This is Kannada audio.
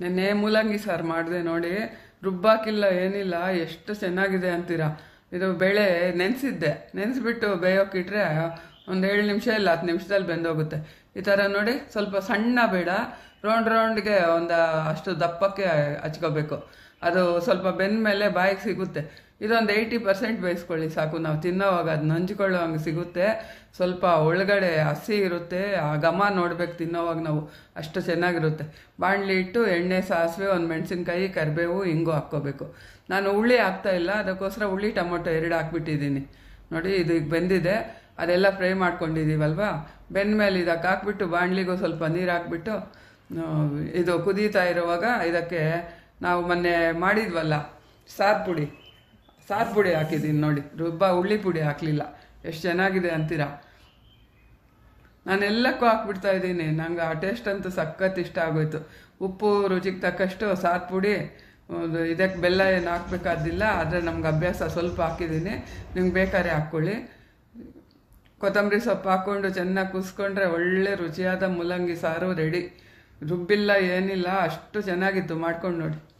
ನೆನ್ನೆ ಮೂಲಂಗಿ ಸಾರು ಮಾಡಿದೆ ನೋಡಿ ರುಬ್ಬಾಕಿಲ್ಲ ಏನಿಲ್ಲ ಎಷ್ಟು ಚೆನ್ನಾಗಿದೆ ಅಂತೀರಾ ಇದು ಬೇಳೆ ನೆನೆಸಿದ್ದೆ ನೆನೆಸ್ಬಿಟ್ಟು ಬೇಯೋಕ್ಕಿಟ್ರೆ ಒಂದು ಏಳು ನಿಮಿಷ ಇಲ್ಲ ಹತ್ತು ನಿಮಿಷದಲ್ಲಿ ಬೆಂದೋಗುತ್ತೆ ಈ ಥರ ನೋಡಿ ಸ್ವಲ್ಪ ಸಣ್ಣ ಬೇಡ ರೌಂಡ್ ರೌಂಡ್ಗೆ ಒಂದು ಅಷ್ಟು ದಪ್ಪಕ್ಕೆ ಹಚ್ಕೋಬೇಕು ಅದು ಸ್ವಲ್ಪ ಬೆಂದ ಮೇಲೆ ಬಾಯಿಗೆ ಸಿಗುತ್ತೆ ಇದೊಂದು ಏಯ್ಟಿ ಪರ್ಸೆಂಟ್ ಬೇಯಿಸ್ಕೊಳ್ಳಿ ಸಾಕು ನಾವು ತಿನ್ನೋವಾಗ ಅದು ನಂಚ್ಕೊಳ್ಳೋ ಹಂಗೆ ಸಿಗುತ್ತೆ ಸ್ವಲ್ಪ ಒಳಗಡೆ ಹಸಿ ಇರುತ್ತೆ ಆ ಘಮ ನೋಡ್ಬೇಕು ತಿನ್ನೋವಾಗ ನಾವು ಅಷ್ಟು ಚೆನ್ನಾಗಿರುತ್ತೆ ಬಾಣಲಿ ಇಟ್ಟು ಎಣ್ಣೆ ಸಾಸಿವೆ ಒಂದು ಮೆಣಸಿನ್ಕಾಯಿ ಕರಿಬೇವು ಹಿಂಗು ಹಾಕ್ಕೋಬೇಕು ನಾನು ಹುಳಿ ಹಾಕ್ತಾ ಇಲ್ಲ ಅದಕ್ಕೋಸ್ಕರ ಹುಳಿ ಟೊಮೊಟೊ ಎರಡು ಹಾಕ್ಬಿಟ್ಟಿದ್ದೀನಿ ನೋಡಿ ಇದು ಈಗ ಬೆಂದಿದೆ ಅದೆಲ್ಲ ಫ್ರೈ ಮಾಡ್ಕೊಂಡಿದ್ದೀವಲ್ವಾ ಬೆಂದ ಮೇಲೆ ಇದಕ್ಕೆ ಹಾಕ್ಬಿಟ್ಟು ಬಾಣಲಿಗೂ ಸ್ವಲ್ಪ ನೀರು ಹಾಕ್ಬಿಟ್ಟು ಆ, ಇದು ಕುದೀತಾ ಇರುವಾಗ ಇದಕ್ಕೆ ನಾವು ಮೊನ್ನೆ ಮಾಡಿದ್ವಲ್ಲ ಸಾರು ಪುಡಿ ಸಾರು ಪುಡಿ ಹಾಕಿದ್ದೀನಿ ನೋಡಿ ರುಬ್ಬ ಉಳ್ಳಿ ಪುಡಿ ಹಾಕಲಿಲ್ಲ ಎಷ್ಟು ಚೆನ್ನಾಗಿದೆ ಅಂತೀರಾ ನಾನೆಲ್ಲಕ್ಕೂ ಹಾಕ್ಬಿಡ್ತಾ ಇದ್ದೀನಿ ನಂಗೆ ಆ ಟೇಸ್ಟ್ ಅಂತೂ ಸಖತ್ ಇಷ್ಟ ಆಗೋಯ್ತು ಉಪ್ಪು ರುಚಿಗೆ ತಕ್ಕಷ್ಟು ಸಾರು ಪುಡಿ ಒಂದು ಇದಕ್ಕೆ ಬೆಲ್ಲ ಏನು ಹಾಕ್ಬೇಕಾದಿಲ್ಲ ಆದರೆ ನಮ್ಗೆ ಅಭ್ಯಾಸ ಸ್ವಲ್ಪ ಹಾಕಿದ್ದೀನಿ ನಿಮ್ಗೆ ಬೇಕಾದ್ರೆ ಹಾಕ್ಕೊಳ್ಳಿ ಕೊತ್ತಂಬರಿ ಸೊಪ್ಪು ಹಾಕ್ಕೊಂಡು ಚೆನ್ನಾಗಿ ಕುಸ್ಕೊಂಡ್ರೆ ಒಳ್ಳೆ ರುಚಿಯಾದ ಮೂಲಂಗಿ ಸಾರು ರೆಡಿ ರುಬ್ಬಿಲ್ಲ ಏನಿಲ್ಲ ಅಷ್ಟು ಚೆನ್ನಾಗಿತ್ತು ಮಾಡ್ಕೊಂಡು ನೋಡಿ